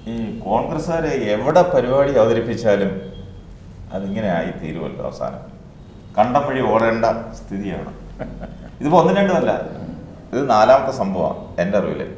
ഈ കോൺഗ്രസ്സുകാര് എവിടെ പരിപാടി അവതരിപ്പിച്ചാലും അതിങ്ങനെ ആയി തീരുമല്ലോ അവസാനം കണ്ടം വഴി ഓടേണ്ട സ്ഥിതിയാണ് ഇതിപ്പോ ഒന്നും രണ്ടുമല്ല ഇത് നാലാമത്തെ സംഭവമാണ് എൻ്റെ അറിവില്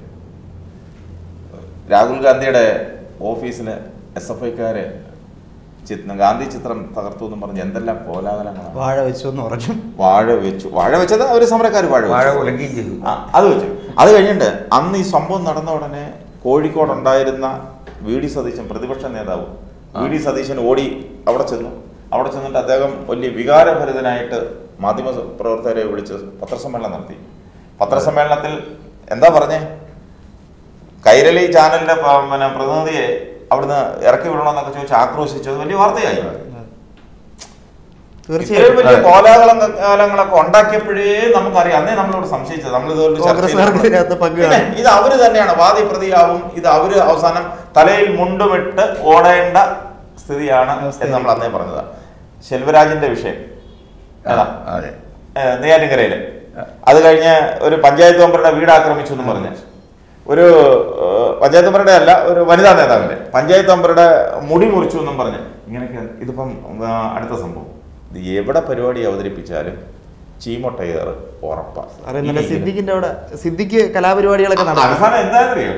രാഹുൽ ഗാന്ധിയുടെ ഓഫീസില് എസ് എഫ് ഐക്കാര് ചിത്രം ഗാന്ധി ചിത്രം തകർത്തു എന്ന് പറഞ്ഞ് എന്തെല്ലാം കോലാഹലങ്ങളാണ് വാഴ വെച്ചു എന്ന് പറഞ്ഞു വാഴ വെച്ചു വാഴ വെച്ചത് അവര് സമരക്കാർ വാഴ വാഴ വെച്ചു ഉലങ്ങുകയും ചെയ്തു ആ, അത് വെച്ചു അത് കഴിഞ്ഞിട്ട് അന്ന് ഈ സംഭവം നടന്ന ഉടനെ കോഴിക്കോട് ഉണ്ടായിരുന്ന വി ഡി സതീശൻ പ്രതിപക്ഷ നേതാവ് വി ഡി സതീശൻ ഓടി അവിടെ ചെന്നു അവിടെ ചെന്നിട്ട് അദ്ദേഹം വലിയ വികാരഭരിതനായിട്ട് മാധ്യമ പ്രവർത്തകരെ വിളിച്ച് പത്രസമ്മേളനം നടത്തി പത്രസമ്മേളനത്തിൽ എന്താ പറഞ്ഞേ കൈരളി ചാനലിന്റെ പ- പിന്നെ പ്രതിനിധിയെ അവിടുന്ന് ഇറക്കി വിടണമെന്നൊക്കെ ചോദിച്ച് ആക്രോശിച്ചത് വലിയ വാർത്തയായി ഇത്രയും തീർച്ചയായും വലിയ അതെ. കോലാഹലങ്ങളൊക്കെ ഉണ്ടാക്കിയപ്പോഴേ നമുക്കറിയാം അന്നേ നമ്മളോട് സംശയിച്ചത് നമ്മൾ ഇതുപോലെ ചർച്ച കോൺഗ്രസ്സുകാർക്ക് ചെയ്തിട്ടുണ്ട്. ഇതിനകത്ത് പങ്ക് പിന്നെ കാണും. ഇത് അവര് തന്നെയാണ് വാദി പ്രതിയാവും ഇത് അവര് അവസാനം തലയിൽ മുണ്ടുമിട്ട് ഓടേണ്ട സ്ഥിതിയാണ് എന്ന് നമ്മൾ അന്നേ പറഞ്ഞത് ശെൽവരാജിന്റെ വിഷയം ഏതാ? അതെ ഏഹ് നെയ്യാറ്റിൻകരയില് അത് കഴിഞ്ഞ് ഒരു പഞ്ചായത്ത് മെമ്പറുടെ വീട് ആക്രമിച്ചു എന്ന് പറഞ്ഞ് ഒരു ഏഹ്, പഞ്ചായത്ത് മെമ്പറുടെ അല്ല ഒരു വനിതാ നേതാവിന്റെ പഞ്ചായത്ത് മെമ്പറുടെ മുടി മുറിച്ചു എന്നും പറഞ്ഞ് ഇങ്ങനെയൊക്കെ ഇതിപ്പം ആ, അടുത്ത സംഭവം ഇത് എവിടെ പരിപാടി അവതരിപ്പിച്ചാലും ചീമൊട്ടയേറ് ഉറപ്പാ അറിയുന്നില്ല സിദ്ദിഖിന്റെ അവിടെ സിദ്ദിഖ് കലാപരിപാടികളൊക്കെ നടക്കും അവസാനം എന്താണെന്നറിയോ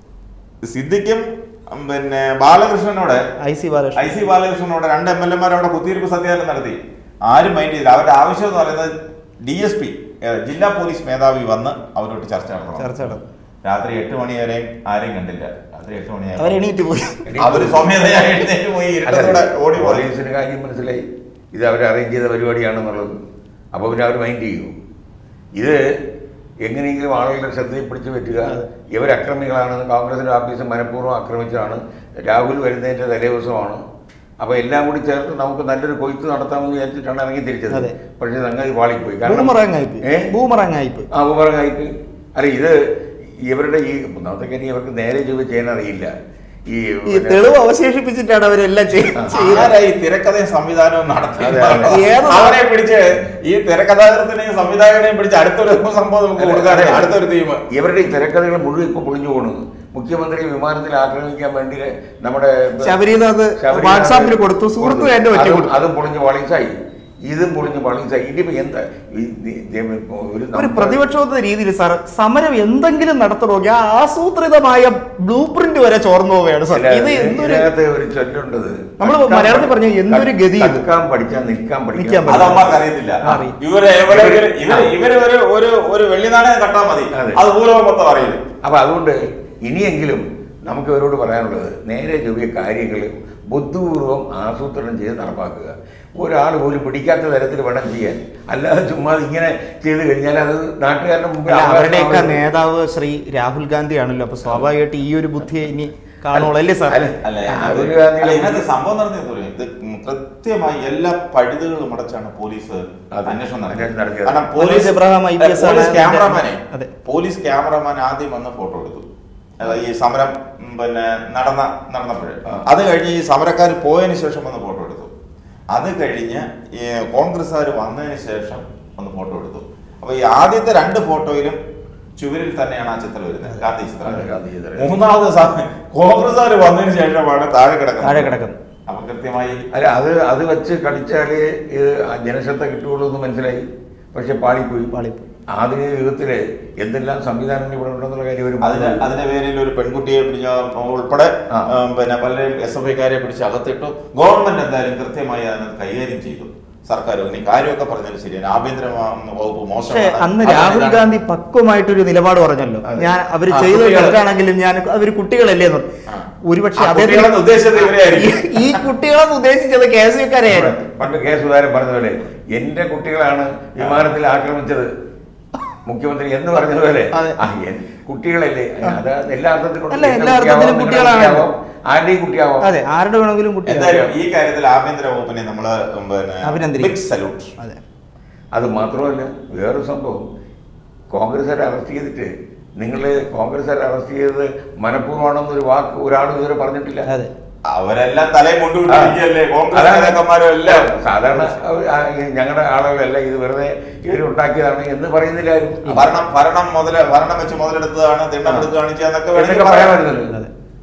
സിദ്ദിഖും ഉം, പിന്നെ ബാലകൃഷ്ണനോട് I C Balakrishnan I C ബാലകൃഷ്ണനോട് രണ്ട് എം എൽ എമാർ അവിടെ കുത്തിയിരിപ്പ് സത്യാഗ്രഹം നടത്തി ആരും മൈൻഡ് ചെയ്തില്ല അവരുടെ ആവശ്യം എന്ന് പറയുന്നത് ഡി എസ് പി ജില്ലാ പോലീസ് മേധാവി വന്ന് അവരോട് ചർച്ച നടത്തണം ചർച്ച നടത്തും രാത്രി എട്ട് മണി വരെയും ആരെയും കണ്ടില്ല രാത്രി എട്ട് അവർ മണിയായി എണീറ്റ് പോയി അവര് സ്വമേധയായി എഴുന്നേറ്റ് പോയി ഇരുട്ടത്തോടെ ഓടി പോയി പോലീസിന് കാര്യം മനസ്സിലായി ഇത് അവർ അറേഞ്ച് ചെയ്ത പരിപാടിയാണെന്നുള്ളത് അപ്പോൾ പിന്നെ അവർ മൈൻഡ് ചെയ്യും ഇത് എങ്ങനെയെങ്കിലും ആളുകളുടെ ശ്രദ്ധയിൽ പിടിച്ചു പറ്റുക ഇവർ അക്രമികളാണ് കോൺഗ്രസിൻ്റെ ഓഫീസ് മനഃപൂർവ്വം ആക്രമിച്ചതാണ് രാഹുൽ വരുന്നതിൻ്റെ തലേദിവസമാണ് അപ്പോൾ എല്ലാം കൂടി ചേർത്ത് നമുക്ക് നല്ലൊരു കൊയ്ത്ത് നടത്താമെന്ന് വിചാരിച്ചിട്ടാണ് ഇറങ്ങി തിരിച്ചത് അതെ. പക്ഷേ സംഗതി പാളിപ്പോയി ബൂമറാങ് ആയിപ്പോയി ഏ? ബൂമറാങ് ആയിപ്പോയി ആ ഉപറങ്ങായിട്ട് അല്ല ഇത് ഇവരുടെ ഈ ഒന്നാമത്തെ കാര്യം ഇവർക്ക് നേരെ ചൊവ്വ ചെയ്യാൻ അറിയില്ല ഈ ഈ പിന്നെ- തെളിവ് അവശേഷിപ്പിച്ചിട്ടാണ് അവരെല്ലാം ചെയ്യ- ചെയ്യുന്നത് ആരായി തിരക്കഥയും സംവിധാനവും നടത്തി അതെ, അതെ. ഏത് അവനെ പിടിച്ച് ഈ തിരക്കഥാകൃത്തിനെയും സംവിധായകനെയും പിടിച്ച് അടുത്തൊരു സംഭവം നമുക്ക് കൊടുക്കാനാണ് അടുത്തൊരു തീം ഇവരുടെ ഈ തിരക്കഥകൾ മുഴുവൻ ഇപ്പൊ പൊളിഞ്ഞു പോകുന്നത് മുഖ്യമന്ത്രി വിമാനത്തിൽ ആക്രമിക്കാൻ വേണ്ടി നമ്മുടെ ശബരിനാഥ് ശബരിനാഥ് വാട്സാപ്പിൽ കൊടുത്തു സുഹൃത്തു എന്റെ ഒറ്റ അതും- കൊടുത്തു അതും പൊളിഞ്ഞ് വളീസായി ഇതും പൊളിഞ്ഞ് വളീസായി ഇനിയിപ്പോ എന്താ ഈ ദി- ദി- ഇപ്പോ ഒരു ഒരു നമ്മുടെ- പ്രതിപക്ഷത്തെ രീതിയിൽ സാർ സമരം എന്തെങ്കിലും നടത്തണമെങ്കിൽ ആ ആസൂത്രിതമായ ബ്ലൂ പ്രിന്റ് വരെ ചോർന്നു പോവുകയാണ് സാർ അല്ല, ഇത് എന്തൊരു ഇതിനകത്ത് ഒരു ചൊല്ലുണ്ടത് നമ്മള് കക്കാൻ മലയാളത്തിൽ പറഞ്ഞ എന്തൊരു ഗതി ഇത്? കക്കാൻ പഠിച്ചാൽ നിൽക്കാൻ നിൽക്കാൻ പഠിക്കാൻ പഠിക്കാം. അത് അമ്മക്ക് അറിയത്തില്ല അറിയും. ഇവര് എവിടെയെങ്കിലും ഇവര് ഇവര് ഒരു ഒരു ഒരു വെള്ളി നാണയം കട്ടാൽ മതി അതെ. അത് ഭൂലോകം മൊത്തം അറിയും അപ്പൊ അതുകൊണ്ട് ഇനിയെങ്കിലും നമുക്ക് ഇവരോട് പറയാനുള്ളത് നേരെ ചൊവ്വിയ കാര്യങ്ങൾ ബുദ്ധിപൂർവ്വം ആസൂത്രണം ചെയ്ത് നടപ്പാക്കുക ഒരാൾ പോലും പിടിക്കാത്ത തരത്തിൽ വേണം ചെയ്യാൻ അല്ലാതെ ചുമ്മാ ഇങ്ങനെ ചെയ്ത് കഴിഞ്ഞാൽ അത് നാട്ടുകാരുടെ മുമ്പിൽ അല്ല, അവകാശം അവരുടെയൊക്കെ അവര് നേതാവ് ശ്രീ രാഹുൽ ഗാന്ധി ആണല്ലോ അപ്പൊ സ്വാഭാവികമായിട്ട് ഈ ഒരു ബുദ്ധിയെ ഇനി കാണുള്ളൂ അല്ലേ സാർ അല്ല, അല്ല രാഹുൽ അത് ഗാന്ധിയുടെ അല്ല, ഇതിനകത്ത് സംഭവം നടന്നത് ഇത് കൃത്യമായി എല്ലാ പഴുതുകളും അടച്ചാണ് പോലീസ് അതെ. അന്വേഷണം നടത്തിയത് അന്വേഷണം നടത്തിയത്. കാരണം പോലീസ് പോലീസ് എബ്രഹാം IPS ആണ് പോലീസ് ഇതിന്റെ- ക്യാമറമാനെ അതെ. പോലീസ് ക്യാമറമാൻ ആദ്യം വന്ന് ഫോട്ടോ എടുത്തു അതായത് ഈ സമരം ഉം, പിന്നെ നടന്ന നടന്നപ്പോഴേ ആ. അത് കഴിഞ്ഞ് ഈ സമരക്കാർ പോയതിനു ശേഷം വന്ന് ഫോട്ടോ എടുത്തു അത് കഴിഞ്ഞ് ഈ കോൺഗ്രസ്സുകാർ വന്നതിന് ശേഷം ഒന്ന് ഫോട്ടോ എടുത്തു അപ്പൊ ഈ ആദ്യത്തെ രണ്ട് ഫോട്ടോയിലും ചുവരിൽ തന്നെയാണ് ആ ചിത്രം വരുന്നത് ഗാന്ധി അതെ, ഗാന്ധി ചിത്രം ചിത്രം. മൂന്നാമത് കോൺഗ്രസ്സുകാർ വന്നതിന് ശേഷമാണ് താഴെ കിടക്കുന്നത് താഴെ കിടക്കുന്നത്. അപ്പൊ കൃത്യമായി അല്ല അത് അത് വെച്ച് കളിച്ചാലേ ഇത് ജനശ്രദ്ധ കിട്ടുകയുള്ളൂ എന്ന് മനസ്സിലായി പക്ഷെ പാളിപ്പോയി പാളിപ്പോയി. ആധുനിക യുഗത്തില് എന്തെല്ലാം സംവിധാനങ്ങൾ ഇവിടെ ഉണ്ടെന്നുള്ള കാര്യം ഒരു അതിന് അതിന്റെ പേരിൽ ഒരു പെൺകുട്ടിയെ പിടിച്ച ഉൾപ്പെടെ ആ. ഉം, പിന്നെ പലരെയും എസ് എഫ് ഐക്കാരെ പിടിച്ച് അകത്തിട്ടു ഗവൺമെന്റ് എന്തായാലും കൃത്യമായി അതിനകത്ത് കൈകാര്യം ചെയ്തു സർക്കാർ ഇനി കാര്യമൊക്കെ പറഞ്ഞാലും ശരിയാണ് ആഭ്യന്തര വകുപ്പ് പക്ഷേ മോശമാണ് അന്ന് അതാണ് രാഹുൽ ഇതാണ്. ഗാന്ധി പക്വമായിട്ടൊരു നിലപാട് പറഞ്ഞല്ലോ അതെ. ഞാൻ അവര് ആ, ചെയ്തത് കുട്ടികള്. തെറ്റാണെങ്കിലും ഞാൻ അവര് കുട്ടികളല്ലേ എന്ന് പറഞ്ഞു. ആ. ഒരുപക്ഷെ ആ, അദ്ദേഹത്തിന് കുട്ടികളെന്ന് ഉദ്ദേശിച്ചത് ഇവരെയായിരിക്കും. ഈ- ഈ കുട്ടികളെന്ന് ഉദ്ദേശിച്ചത് കെ എസ് യുക്കാരെയായിരുന്നു പണ്ട് കെ സുധാകരൻ പറഞ്ഞതുപോലെ എന്റെ കുട്ടികളാണ് വിമാനത്തിൽ ആക്രമിച്ചത് മുഖ്യമന്ത്രി എന്ന് പറഞ്ഞതുപോലെ അതെ. ആ, എൻ- കുട്ടികളല്ലേ അത് എല്ലാ അർത്ഥത്തിലും അല്ല, എന്റെ എല്ലാ കുട്ടിയാവാം, അർത്ഥത്തിലും നിങ്ങളുടെ കുട്ടികളാണ്. കുട്ടിയാവാം, ആരുടെയും കുട്ടിയാവാം അതെ ആരുടെ വേണമെങ്കിലും കുട്ടി എന്തായാലും ഈ കാര്യത്തിൽ ആഭ്യന്തര വകുപ്പിനെ നമ്മള് ഉം, പിന്നെ അഭിനന്ദിക്കും. ബിഗ് സല്യൂട്ട് അതെ അത് മാത്രമല്ല വേറൊരു സംഭവം കോൺഗ്രസ്സുകാരെ അറസ്റ്റ് ചെയ്തിട്ട് നിങ്ങൾ കോൺഗ്രസ്സുകാരെ അറസ്റ്റ് ചെയ്തത് മനഃപൂർവ്വമാണെന്നൊരു വാക്ക് ഒരാളും ഇതുവരെ പറഞ്ഞിട്ടില്ല അതെ അവരെല്ലാം തലയും കൊണ്ടുവിട്ടിരിക്കുകയല്ലേ കോൺഗ്രസ് അതാണ് നേതാക്കന്മാരും എല്ലാം സാധാരണ അവ- ആ, ഈ ഞങ്ങളുടെ ആളുകളല്ല ഇത് വെറുതെ ഇവർ ഉണ്ടാക്കിയതാണ് എന്ന് പറയുന്നില്ലായിരുന്നു ഭരണം ഭരണം മുതൽ ഭരണം വെച്ച് മുതലെടുത്തതാണ് തിണ്ണമെടുത്ത് കാണിച്ചതെന്നൊക്കെ എന്നൊക്കെ വേണമെങ്കിൽ പറയാൻ പറയാം പറ്റുന്നല്ലോ അതെ.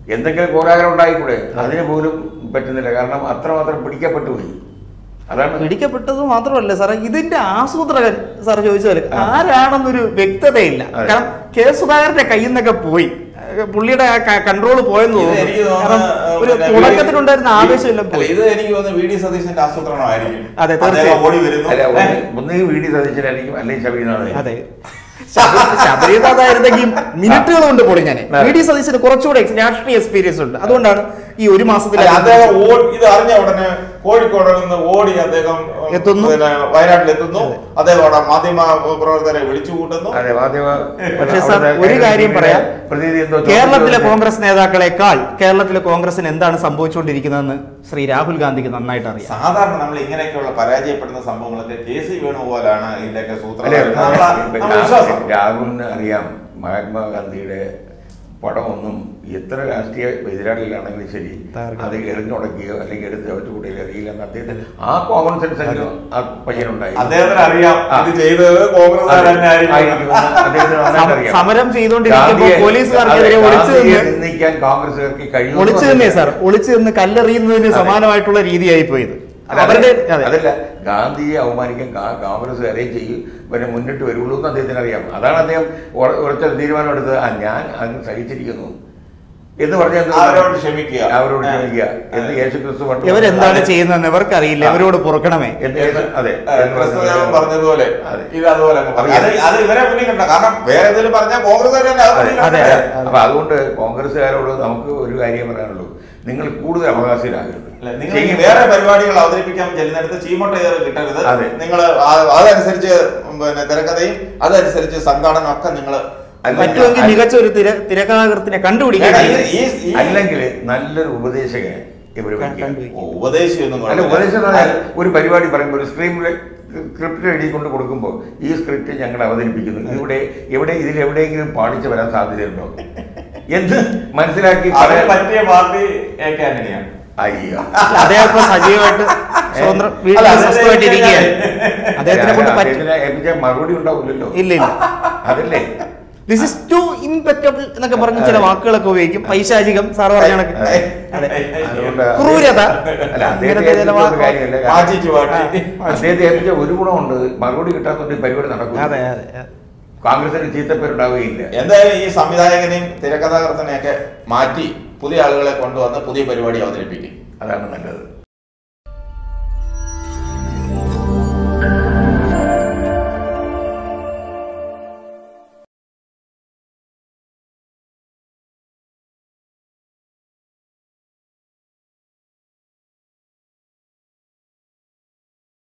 എന്തെങ്കിലും കോലാഹലം ഉണ്ടായിക്കൂടെ അതിന് പോലും പറ്റുന്നില്ല കാരണം അത്രമാത്രം പിടിക്കപ്പെട്ടു പോയി അതാണ് പിടിക്കപ്പെട്ടത് മാത്രമല്ല സാറേ ഇതിന്റെ ആസൂത്രകൻ സാർ ചോദിച്ചാൽ ആരാണെന്നൊരു വ്യക്തതയില്ല അതെ. കാരണം കെ സുധാകരന്റെ കയ്യിൽ നിന്നൊക്കെ പോയി ഏഹ് പുള്ളിയുടെ കൺട്രോൾ പോയെന്ന് ഇത് തോന്നുന്നു എനിക്ക് കാരണം തോന്നുന്നു, ഒരു പിന്നെ തുടക്കത്തിലുണ്ടായിരുന്ന വി- ആവേശമെല്ലാം അല്ല, പോയി ഇത് എനിക്ക് തോന്നുന്നു വി ഡി സതീശന്റെ ആസൂത്രണമായിരിക്കും അതെ, അദ്ദേഹം തീർച്ചയായും. ഓടി വരുന്നു അല്ല ഏ, ഒന്ന് ഒന്നുകിൽ വീടി സതീശനായിരിക്കും അല്ലെങ്കിൽ ശബരിനാഥ് അതെ ശബരി- ശബരിനാഥായിരുന്നെങ്കിൽ മിനിറ്റുകൾ കൊണ്ട് പൊളിഞ്ഞാനെ അതെ. വി ഡി സതീശന് കുറച്ചുകൂടെ ex- രാഷ്ട്രീയ എക്സ്പീരിയൻസ് ഉണ്ട് അതുകൊണ്ടാണ് ഈ ഒരു മാസത്തിൽ അല്ല, അദ്ദേഹം ഓടി ഇത് അറിഞ്ഞ ഉടനെ കോഴിക്കോട് നിന്ന് ഓടി അദ്ദേഹം ഉം, എത്തുന്നു. പിന്നെ വയനാട്ടിൽ എത്തുന്നു അദ്ദേഹം അവിടെ മാധ്യമ പ്രവർത്തകരെ വിളിച്ചു കൂട്ടുന്നു അതെ മാധ്യമ പക്ഷേ സാർ, അവിടുത്തെ ഒരു കാര്യം പറയാം. പ്രതിനിധി എന്തോ കേരളത്തിലെ ചോദിച്ചു. കോൺഗ്രസ് നേതാക്കളെക്കാൾ കേരളത്തിലെ കോൺഗ്രസിന് എന്താണ് സംഭവിച്ചുകൊണ്ടിരിക്കുന്നതെന്ന് ശ്രീ രാഹുൽ ഗാന്ധിക്ക് നന്നായിട്ട് അറിയാം സാധാരണ നമ്മൾ ഇങ്ങനെയൊക്കെയുള്ള പരാജയപ്പെടുന്ന സംഭവങ്ങളൊക്കെ കെ സി വേണുപോലാണ് ഇതിന്റെയൊക്കെ അല്ലെ സൂത്രം വിശ്വാസം രാഹുലിന് അറിയാം മഹാത്മാഗാന്ധിയുടെ പടമൊന്നും എത്ര രാഷ്ട്രീയ എതിരാളികളാണെങ്കിലും ശരി തകർക്കും. അത് എറിഞ്ഞുടക്കുകയോ അല്ലെങ്കിൽ എടുത്ത് ചവറ്റുകൂട്ടയിൽ അറിയില്ലെന്ന് അദ്ദേഹത്തിന് ആ കോമൺ സെൻസ് എങ്കിലും ആ പയ്യനുണ്ടായി അദ്ദേഹത്തിന് അറിയാം ആ. ഇത് ചെയ്തത് കോൺഗ്രസ് തന്നെ ആയിരിക്കും ആയിരിക്കുമെന്ന് അദ്ദേഹത്തിന് നന്നായിട്ട് സം- അറിയാം. സമരം ചെയ്തുകൊണ്ടിരിക്കുമ്പോൾ ഗാന്ധിയെ- പോലീസുകാർക്കെതിരെ അതെ, ഒളിച്ചു ഗാന്ധിയെ നിന്ന് നിന്ദിക്കാൻ കോൺഗ്രസുകാർക്ക് കഴിയും ഒളിച്ചു നിന്നേ സാർ ഒളിച്ചു നിന്ന് കല്ലെറിയുന്നതിന് അതെ. സമാനമായിട്ടുള്ള രീതിയായി പോയത് അല്ല, അവരുടെ അതല്ല, അതെ. അതല്ല ഗാന്ധിയെ അവമാനിക്കാൻ കാ- കോൺഗ്രസ്സുകാരെ ചെയ്യും പിന്നെ മുന്നിട്ട് വരുള്ളൂ എന്ന് അദ്ദേഹത്തിന് അറിയാം അതാണ് അദ്ദേഹം ഉറ- ഉറച്ച തീരുമാനം എടുത്തത് ആ ഞാൻ അത് സഹിച്ചിരിക്കുന്നു എന്ന് പറഞ്ഞാൽ എന്താ? അവരോട് ക്ഷമിക്കുക. അവരോട് ആ. ക്ഷമിക്കുക എന്ന് യേശു ക്രിസ്തു പറഞ്ഞു ഇവരെന്താണ് ചെയ്യുന്നതെന്ന് ഇവർക്കറിയില്ല ഇവരോട് പുറക്കണമേ എന്ന് യേശു- അതെ ക്രിസ്തുദേവൻ പറഞ്ഞതുപോലെ അതെ. ഇത് അതുപോലെ അങ്ങ് പറഞ്ഞു. അത് അത് ഇവരെ മുന്നിൽ കണ്ട കാരണം വേറെ ഏതെങ്കിലും പറഞ്ഞാൽ കോൺഗ്രസ് തന്നെ അത് മുന്നിൽ അതെ, കണ്ടേ. അതെ. അപ്പൊ അതുകൊണ്ട് കോൺഗ്രസ്സുകാരോട് നമുക്ക് ഒരു കാര്യം പറയാനുള്ളൂ നിങ്ങൾ കൂടുതൽ അവകാശികളാകരുത് അല്ല, നിങ്ങൾ ഈ വേറെ പരിപാടികൾ അവതരിപ്പിക്കാൻ ചെല്ലുന്നിടത്ത് ചീമോട്ട ഏറെ കിട്ടരുത് അതെ. നിങ്ങൾ അതനുസരിച്ച് പിന്നെ തിരക്കഥയും അതനുസരിച്ച് സംഘാടനം ഒക്കെ നിങ്ങൾ പറ്റുമെങ്കിൽ മികച്ച ഒരു തിര തിരക്കഥാകൃത്തിനെ കണ്ടുപിടിക്കാൻ അല്ലെങ്കിൽ നല്ലൊരു ഉപദേശകനെ ഇവര് വയ്ക്കുക. കണ്ടുപിടിക്കുക. ഉപദേശിയൊന്നും അല്ല ഉപദേശം എന്ന് പറഞ്ഞാൽ ഒരു പരിപാടി പറയുമ്പോൾ ഒരു സ്ക്രീനിൽ സ്ക്രിപ്റ്റ് എഴുതി കൊണ്ട് കൊടുക്കുമ്പോൾ ഈ സ്ക്രിപ്റ്റ് ഞങ്ങൾ അവതരിപ്പിക്കുന്നു ഇവിടെ എവിടെ ഇതിൽ എവിടെയെങ്കിലും പാടിച്ച് വരാൻ സാധ്യതയുണ്ടോ എന്ന് മനസ്സിലാക്കി അതിന് പറയാൻ പറ്റിയ പാർട്ടി എ കെ ആന്റണിയാണ് അയ്യോ അദ്ദേഹം ഇപ്പൊ സജീവമായിട്ട് സ്വന്തം വീട്ടിൽ അല്ല, സ്വസ്ഥമായിട്ട് ഇരിക്കുകയാണ് അദ്ദേഹത്തിനെ കൊണ്ട് പറ്റും അദ്ദേഹത്തിന് ഏൽപ്പിച്ച മറുപടി ഉണ്ടാവില്ലല്ലോ ഇല്ല ഇല്ല അതല്ലേ ദിസ് ഇസ് ടു ഇൻപെറ്റബിൾ എന്നൊക്കെ പറഞ്ഞ് ചില വാക്കുകളൊക്കെ ഉപയോഗിക്കും പൈശാചികം സാർ പറഞ്ഞ കണക്ക് അതെ. അതെ അതുകൊണ്ട് ക്രൂരത അല്ല അദ്ദേഹത്തെ ഇങ്ങനത്തെ ചില ഏൽപ്പിച്ച വാക്ക് കാര്യമല്ല. മാറ്റിച്ചു മാറ്റി അദ്ദേഹത്തെ ഏൽപ്പിച്ച ഒരു ഗുണമുണ്ട് മറുപടി കിട്ടാത്തതുകൊണ്ട് ഈ പരിപാടി നടക്കും അതെ അതെ അതെ. കോൺഗ്രസിന് ചീത്തപ്പേരുണ്ടാവുകയില്ല എന്തായാലും ഈ സംവിധായകനെയും തിരക്കഥാകൃത്തിനെയൊക്കെ മാറ്റി പുതിയ ആളുകളെ കൊണ്ടുവന്ന് പുതിയ പരിപാടി അവതരിപ്പിക്കും അതാണ് നല്ലത്